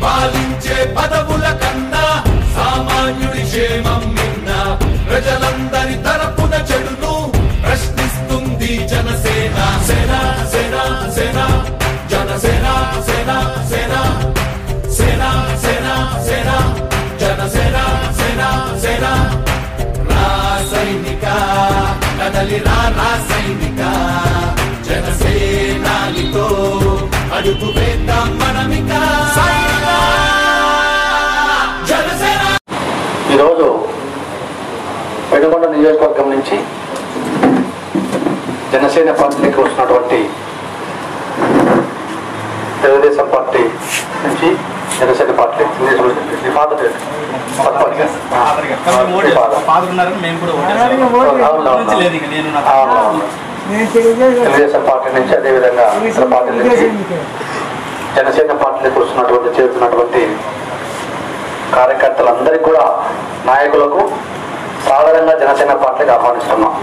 పాలించే పదవుల కన్నా సామాన్యుడి క్షేమం నిన్న ప్రజలందరి తరపున చెడును ప్రశ్నిస్తుంది జనసేన సేన సేన సేన జనసేన సేన సేన సేన సేన సేన జనసేన సేన సేన రాసైనిక కదలి రా రాసైనిక జనసేనానితో అడుగు వేద్దాం మనమిక సైనిక జనసేన ఈరోజు పెనుగొండ నియోజకవర్గం నుంచి జనసేన పార్టీకి వస్తున్నటువంటి తెలుగుదేశం పార్టీ నుంచి జనసేన పార్టీ ఈ పాత పేరు. కొత్త పార్టీ. ఈ పాత. ఫాదర్ ఉన్నారని మేము కూడా ఓటేసాం. అవును, అవును, నుంచి లేదు ఇక నేను నా అవును, అవును. నేను తెలుగుదేశం తెలుగుదేశం పార్టీ నుంచి అదేవిధంగా ఇతర పార్టీల నుంచి తెలుగుదేశం జనసేన పార్టీలకు వస్తున్నటువంటి చేరుతున్నటువంటి కార్యకర్తలందరికీ కూడా నాయకులకు సాధారణంగా జనసేన పార్టీకి ఆహ్వానిస్తున్నాం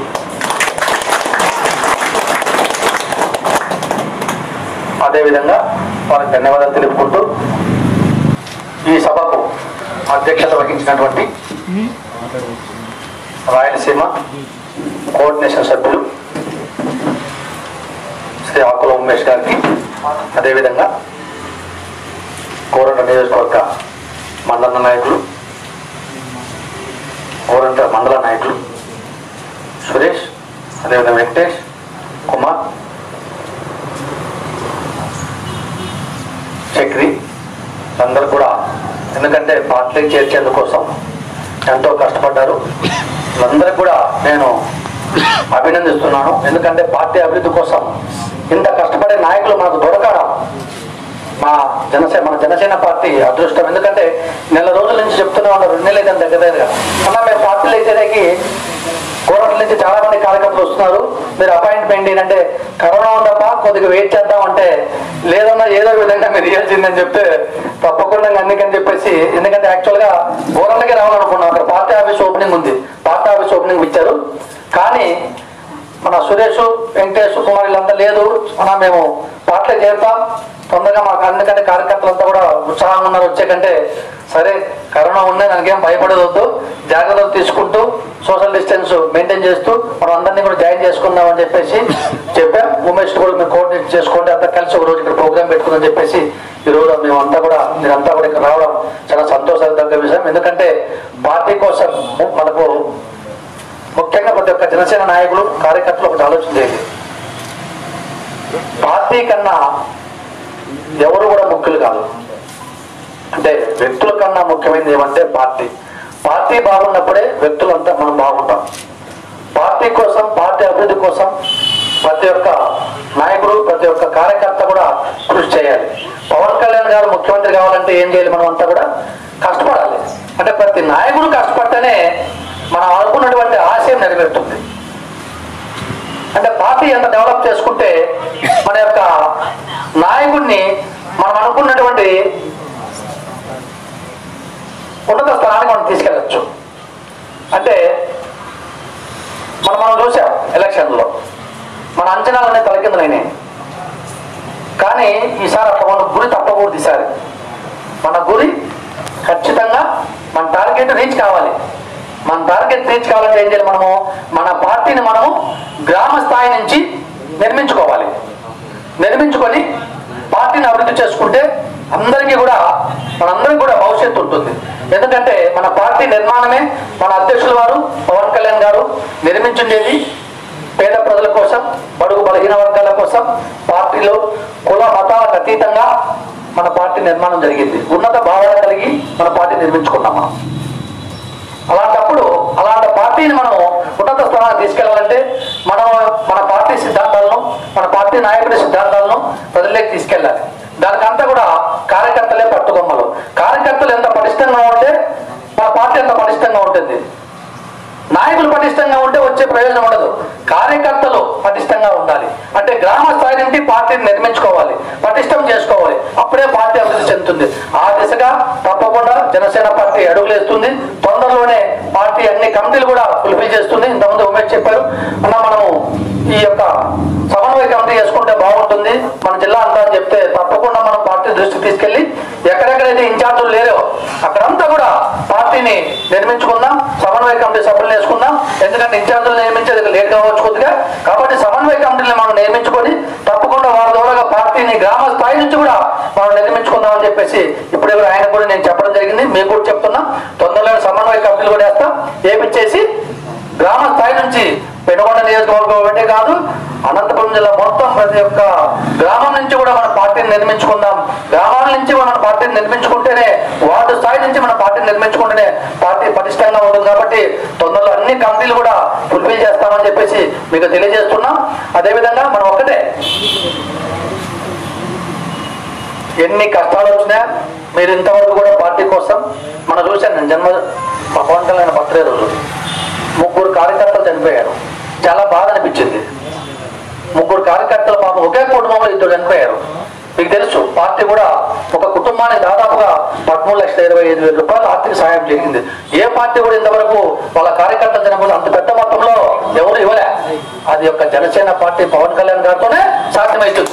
అదేవిధంగా వారికి ధన్యవాదాలు తెలుపుకుంటూ ఈ సభకు అధ్యక్షత వహించినటువంటి రాయలసీమ కోఆర్డినేషన్ సభ్యులు శ్రీ ఆకుల ఉమేష్ గారికి అదేవిధంగా కోరంట నియోజకవర్గ మండల నాయకులు కోరంట మండల నాయకులు సురేష్ అదేవిధంగా వెంకటేష్ కుమార్ చక్రి అందరూ కూడా ఎందుకంటే పార్టీకి చేర్చేందుకోసం ఎంతో కష్టపడ్డారు అందరికి కూడా నేను అభినందిస్తున్నాను ఎందుకంటే పార్టీ అభివృద్ధి కోసం ఇంత కష్టపడే నాయకులు మనకు దొరకడం మా జనసేన మన జనసేన పార్టీ అదృష్టం ఎందుకంటే నెల రోజుల నుంచి చెప్తూనే ఉన్నారు రెండు నెలలు అయితే దగ్గర దగ్గర అన్న మేము పార్టీలు అయితేనేకి కోరట్ల నుంచి చాలా మంది కార్యకర్తలు వస్తున్నారు మీరు అపాయింట్మెంట్ ఏంటంటే కరోనా ఉందప్ప కొద్దిగా వెయిట్ చేద్దాం అంటే లేదన్నా ఏదో ఒక విధంగా మీరు ఇవ్వాల్సిందని చెప్తే తప్పకుండా అందుకని చెప్పేసి ఎందుకంటే యాక్చువల్గా గోరలకే రావాలనుకున్నాం అక్కడ పార్టీ ఆఫీస్ ఓపెనింగ్ ఉంది పార్టీ ఆఫీస్ ఓపెనింగ్ ఇచ్చారు కానీ మన సురేష్ వెంకటేష్ కుమార్ వీళ్ళంతా లేదు మన మేము పార్టీలో చేరుతాం తొందరగా మాకు అందుకంటే కార్యకర్తలంతా కూడా ఉత్సాహంగా ఉన్నారు వచ్చే కంటే సరే కరోనా ఉన్నాయి మనకేం భయపడేది వద్దు జాగ్రత్తలు తీసుకుంటూ సోషల్ డిస్టెన్స్ మెయింటైన్ చేస్తూ మనం అందరినీ కూడా జాయిన్ చేసుకుందాం అని చెప్పేసి చెప్పాం ఉమేష్ కూడా మేము కోఆర్డినేట్ చేసుకోండి అంతా కలిసి ఒక రోజు ఇక్కడ ప్రోగ్రామ్ పెట్టుకుందని చెప్పేసి ఈ రోజు మేమంతా కూడా మీరంతా కూడా ఇక్కడ రావడం చాలా సంతోషదగ్గ విషయం ఎందుకంటే పార్టీ కోసం మనకు ముఖ్యంగా ప్రతి ఒక్క జనసేన నాయకులు కార్యకర్తలు ఒకటి ఆలోచన చేయాలి పార్టీ కన్నా ఎవరు కూడా ముఖ్యులు కాదు అంటే వ్యక్తుల కన్నా ముఖ్యమైనది ఏమంటే పార్టీ పార్టీ బాగున్నప్పుడే వ్యక్తులంతా మనం బాగుంటాం పార్టీ కోసం పార్టీ అభివృద్ధి కోసం ప్రతి ఒక్క నాయకుడు ప్రతి ఒక్క కార్యకర్త కూడా కృషి చేయాలి పవన్ కళ్యాణ్ గారు ముఖ్యమంత్రి కావాలంటే ఏం చేయాలి మనం అంతా కూడా కష్టపడాలి అంటే ప్రతి నాయకుడు కష్టపడితేనే మనం అనుకున్నటువంటి ఆశయం నెరవేరుతుంది అంటే పార్టీ ఎంత డెవలప్ చేసుకుంటే మన యొక్క నాయకుడిని మనం అనుకున్నటువంటి ఉన్నత స్థానానికి మనం తీసుకెళ్ళచ్చు అంటే మనం మనం చూసాం ఎలక్షన్లో మన అంచనాలన్నీ తలకిందులైనాయి కానీ ఈసారి అట్లా మన గురి తప్పకూడదు ఈసారి మన గురి ఖచ్చితంగా మన టార్గెట్ రీచ్ కావాలి మన టార్గెట్ రీచ్ కావాలంటే ఏం చేయాలి మనము మన పార్టీని మనము గ్రామ స్థాయి నుంచి నిర్మించుకోవాలి నిర్మించుకొని పార్టీని అభివృద్ధి చేసుకుంటే అందరికీ కూడా మనందరికీ కూడా భవిష్యత్తు ఉంటుంది ఎందుకంటే మన పార్టీ నిర్మాణమే మన అధ్యక్షుల వారు పవన్ కళ్యాణ్ గారు నిర్మించుండేది పేద ప్రజల కోసం బడుగు బలహీన వర్గాల కోసం పార్టీలో కుల మతాలకు అతీతంగా మన పార్టీ నిర్మాణం జరిగింది ఉన్నత భావాలు కలిగి మన పార్టీ నిర్మించుకున్నాం మనం అలాంటప్పుడు అలాంటి పార్టీని మనం ఉన్నత స్థానానికి తీసుకెళ్లాలంటే మనం మన పార్టీ సిద్ధాంతాలను మన పార్టీ నాయకుడి సిద్ధాంతాలను ప్రజల్లోకి తీసుకెళ్ళాలి దానికంతా కూడా కార్యకర్తలే పట్టుకొమ్మలు కార్యకర్తలు ఎంత పటిష్టంగా ఉంటే మన పార్టీ ఎంత పటిష్టంగా ఉంటుంది నాయకులు పటిష్టంగా ఉంటే వచ్చే ప్రయోజనం ఉండదు కార్యకర్తలు పటిష్టంగా ఉండాలి అంటే గ్రామ స్థాయి నుండి పార్టీని నిర్మించుకోవాలి పటిష్టం చేసుకోవాలి అప్పుడే పార్టీ అభివృద్ధి చెందుతుంది ఆ దిశగా తప్పకుండా జనసేన పార్టీ అడుగులేస్తుంది తొందరలోనే పార్టీ అన్ని కమిటీలు కూడా ఫుల్ఫిల్ చేస్తుంది ఇంతకుముందు ఉమేష్ చెప్పారు అన్న మనము ఈ యొక్క సమన్వయ కమిటీ చేసుకుంటే బాగుంటుంది మన జిల్లా అంతా అని చెప్తే తప్పకుండా మనం పార్టీ దృష్టికి తీసుకెళ్లి ఎక్కడెక్కడ ఎక్కడైతే ఇన్ఛార్జులు లేరో అక్కడంతా కూడా పార్టీని నిర్మించుకుందాం సమన్వయ కమిటీ సభ్యులు వేసుకుందాం ఎందుకంటే ఇన్ఛార్జులు నియమించేది లేట్ కావచ్చు కొద్దిగా కాబట్టి సమన్వయ కమిటీని మనం నియమించుకొని తప్పకుండా వాళ్ళ ద్వారా పార్టీని గ్రామ స్థాయి నుంచి కూడా మనం నిర్మించుకుందాం అని చెప్పేసి ఇప్పుడు ఎవరు ఆయన కూడా నేను చెప్పడం జరిగింది మీకు కూడా చెప్తున్నా తొందరలో సమన్వయ కమిటీలు కూడా వేస్తాం ఏమిచ్చేసి గ్రామ స్థాయి నుంచి పెనుగొండ నియోజకవర్గం ఒకటే కాదు అనంతపురం జిల్లా మొత్తం ప్రతి ఒక్క గ్రామం నుంచి కూడా మన పార్టీని నిర్మించుకుందాం గ్రామాల నుంచి మన పార్టీని నిర్మించుకుంటేనే వార్డు స్థాయి నుంచి మన పార్టీని నిర్మించుకుంటేనే పార్టీ పటిష్టంగా ఉంటుంది కాబట్టి తొందరలో అన్ని కమిటీలు కూడా ఫుల్ఫిల్ చేస్తామని చెప్పేసి మీకు తెలియజేస్తున్నాం అదేవిధంగా మనం ఒక్కటే ఎన్ని కష్టాలు వచ్చినా మీరు ఇంతవరకు కూడా పార్టీ కోసం మనం చూశాను నేను జన్మ మా పవన్ కళ్యాణ్ బర్త్డే రోజు ముగ్గురు కార్యకర్తలు చనిపోయారు చాలా బాధ అనిపించింది ముగ్గురు కార్యకర్తలు పాపం ఒకే కుటుంబంలో ఇద్దరు చనిపోయారు మీకు తెలుసు పార్టీ కూడా ఒక కుటుంబానికి దాదాపుగా పదమూడు లక్షల ఇరవై ఐదు వేల రూపాయలు ఆర్థిక సహాయం జరిగింది ఏ పార్టీ కూడా ఇంతవరకు వాళ్ళ కార్యకర్తలు చనిపోతే అంత పెద్ద మొత్తంలో ఎవరు ఇవ్వలే అది యొక్క జనసేన పార్టీ పవన్ కళ్యాణ్ గారితోనే సాధ్యమవుతుంది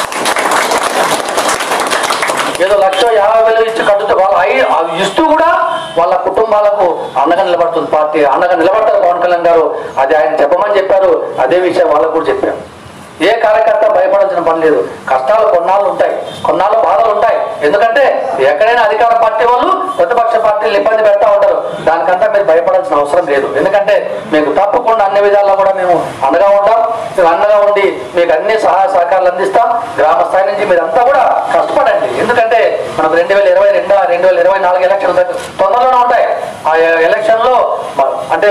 ఏదో లక్ష యాభై వేలు ఇచ్చి కట్టుతూ వాళ్ళు అయి అవి ఇస్తూ కూడా వాళ్ళ కుటుంబాలకు అండగా నిలబడుతుంది పార్టీ అండగా నిలబడతారు పవన్ కళ్యాణ్ గారు అది ఆయన చెప్పమని చెప్పారు అదే విషయం వాళ్ళకు కూడా చెప్పాం ఏ కార్యకర్త భయపడాల్సిన పని లేదు కష్టాలు కొన్నాళ్ళు ఉంటాయి కొన్నాళ్ళు బాధలు ఉంటాయి ఎందుకంటే ఎక్కడైనా అధికార పార్టీ వాళ్ళు ప్రతిపక్ష పార్టీలు ఇబ్బంది పెడతా ఉంటారు దానికంతా మీరు భయపడాల్సిన అవసరం లేదు ఎందుకంటే మీకు తప్పకుండా అన్ని విధాల్లో కూడా మేము అండగా ఉంటాం మేము అండగా ఉండి మీకు అన్ని సహాయ సహకారాలు అందిస్తాం గ్రామ స్థాయి నుంచి మీరంతా కూడా కష్టపడండి ఎందుకంటే మనకు రెండు వేల ఇరవై రెండు రెండు వేల ఇరవై నాలుగు ఎలక్షన్ తొందరలోనే ఉంటాయి ఆ ఎలక్షన్ లో మ- అంటే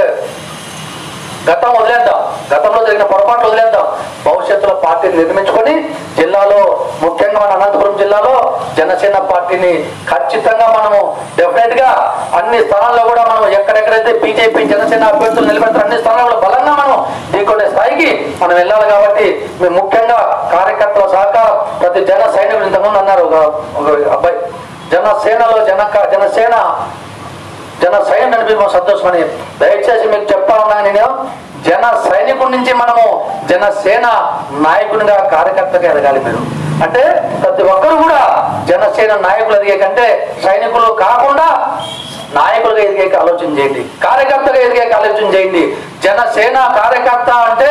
గతం వదిలేద్దాం గతంలో జరిగిన పొరపాట్లు వదిలేద్దాం భవిష్యత్తులో పార్టీని నిర్మించుకొని జిల్లాలో ముఖ్యంగా మన అనంతపురం జిల్లాలో జనసేన పార్టీని ఖచ్చితంగా మనము డెఫినెట్ గా అన్ని స్థానాల్లో కూడా మనం ఎక్కడెక్కడైతే బీజేపీ జనసేన అభ్యర్థులు నిలబెడతారు అన్ని స్థానాల్లో బలంగా మనం ఢీకొనే స్థాయికి మనం వెళ్ళాలి కాబట్టి మేము ముఖ్యంగా కార్యకర్తల సహకారం ప్రతి జన సైనికులు ఇంతకుముందు అన్నారు ఒక ఒక అబ్బాయి జనసేనలో జనక జనసేన జన సైన్యం అనిపించడం సంతోషమని దయచేసి మీకు చెప్తా ఉన్నా నేను జన సైనికుడి నుంచి మనము జనసేన నాయకునిగా కార్యకర్తగా ఎదగాలి మీరు అంటే ప్రతి ఒక్కరు కూడా జనసేన నాయకులు ఎదిగే కంటే సైనికులు కాకుండా నాయకులుగా ఎదిగే ఆలోచన చేయండి కార్యకర్తగా ఎదిగే ఆలోచన చేయండి జనసేన కార్యకర్త అంటే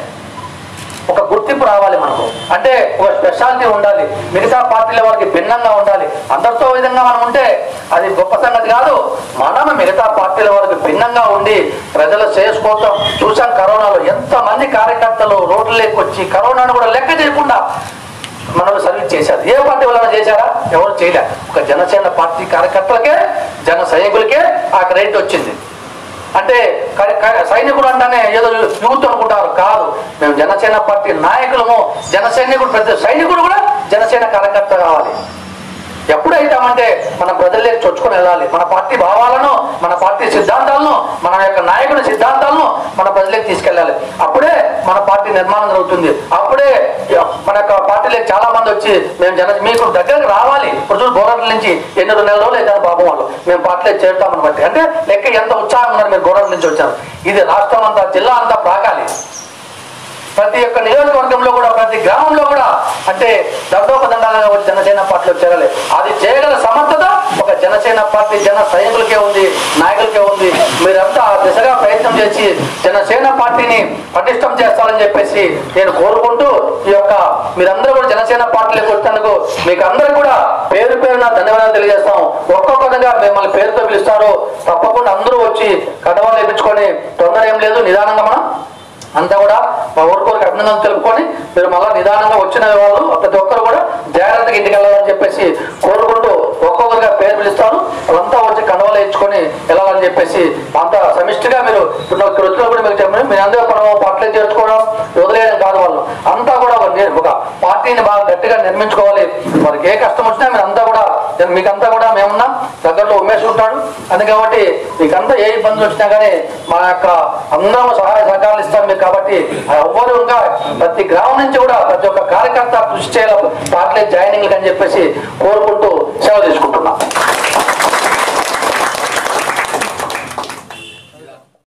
ఒక గుర్తింపు రావాలి మనకు అంటే ఒక స్పెషాలిటీ ఉండాలి మిగతా పార్టీల వాళ్ళకి భిన్నంగా ఉండాలి అందరితో విధంగా మనం ఉంటే అది గొప్ప సంగతి కాదు మనం మిగతా పార్టీల వాళ్ళకి భిన్నంగా ఉండి ప్రజల చేసుకోవటం చూసాం కరోనాలో ఎంతమంది కార్యకర్తలు రోడ్లలోకి వచ్చి కరోనాను కూడా లెక్క చేయకుండా మనల్ని సర్వీస్ చేశారు ఏ పార్టీ వల్ల చేశారా ఎవరు చేయలే ఒక జనసేన పార్టీ కార్యకర్తలకే జన సైనికులకే ఆ క్రెడిట్ వచ్చింది అంటే క- క- సైనికుడు అంటేనే ఏదో యూత్ అనుకుంటారు కాదు మేము జనసేన పార్టీ నాయకులము జన సైనికుడు ప్రతి సైనికుడు కూడా జనసేన కార్యకర్త కావాలి ఎప్పుడైతామంటే మన ప్రజల్లోకి చొచ్చుకొని వెళ్ళాలి మన పార్టీ భావాలను మన పార్టీ సిద్ధాంతాలను మన యొక్క నాయకుల సిద్ధాంతాలను మన ప్రజలకు తీసుకెళ్ళాలి అప్పుడే మన పార్టీ నిర్మాణం జరుగుతుంది అప్పుడే మన యొక్క పార్టీలోకి చాలా మంది వచ్చి మేము జన మీకు దగ్గరకు రావాలి ఇప్పుడు గోరట్ల నుంచి ఎన్ని రెండు నెలలు లేదా పాపం వాళ్ళు మేము పార్టీలో చేరుతామని బట్టి అంటే లెక్క ఎంత ఉత్సాహం ఉన్నారు మీరు గోరట్ల నుంచి వచ్చారు ఇది రాష్ట్రం అంతా జిల్లా అంతా ప్రాకాలి ప్రతి ఒక్క నియోజకవర్గంలో కూడా ప్రతి గ్రామంలో కూడా అంటే దండోపదండాలుగా వచ్చి జనసేన పార్టీలో చేరాలి అది చేయగల సమర్థత ఒక జనసేన పార్టీ జన సైనికులకే ఉంది నాయకులకే ఉంది మీరంతా ఆ దిశగా ప్రయత్నం చేసి జనసేన పార్టీని పటిష్టం చేస్తారని చెప్పేసి నేను కోరుకుంటూ ఈ యొక్క మీరందరూ కూడా జనసేన పార్టీలోకి వచ్చినందుకు మీకు అందరూ కూడా పేరు పేరున ధన్యవాదాలు తెలియజేస్తాం ఒక్కొక్కటిగా మిమ్మల్ని పేరుతో పిలుస్తారు తప్పకుండా అందరూ వచ్చి కడవలు వేయించుకొని తొందర ఏం లేదు నిదానంగా మనం అంతా కూడా మా ఊరికోరికి అభినందనలు తెలుపుకొని మీరు మళ్ళా నిదానంగా వచ్చిన వాళ్ళు ప్రతి ఒక్కరు కూడా జాగ్రత్తగా ఇంటికి వెళ్ళాలని చెప్పేసి కోరుకుంటూ ఒక్కొక్కరుగా పేరు పిలుస్తారు వాళ్ళంతా వచ్చి కండవలు ఇచ్చుకొని వెళ్ళాలని చెప్పేసి అంత సమిష్టిగా మీరు ఇప్పుడు నాకు ఇక్కడ వచ్చిన కూడా మీకు చెప్పండి మీరు అందరూ మనం పట్ల చేర్చుకోవడం వదిలేయడం కాదు వాళ్ళు అంతా కూడా ఒక ని- ఒక పార్టీని బాగా గట్టిగా నిర్మించుకోవాలి వారికి ఏ కష్టం వచ్చినా మీరు అంతా కూడా మీకంతా కూడా మేమున్నాం దగ్గరలో ఉమేష్ ఉంటాడు అందుకే కాబట్టి మీకంతా ఏ ఇబ్బందులు వచ్చినా కానీ మా యొక్క అందరం సహాయ సహకారాలు ఇస్తాం మీకు కాబట్టి ఎవ్వరు ఇంకా ప్రతి గ్రామం నుంచి కూడా ప్రతి ఒక్క కార్యకర్త కృషి చేయాలి పార్టీ జాయినింగ్ అని చెప్పేసి కోరుకుంటూ సేవ తీసుకుంటున్నాం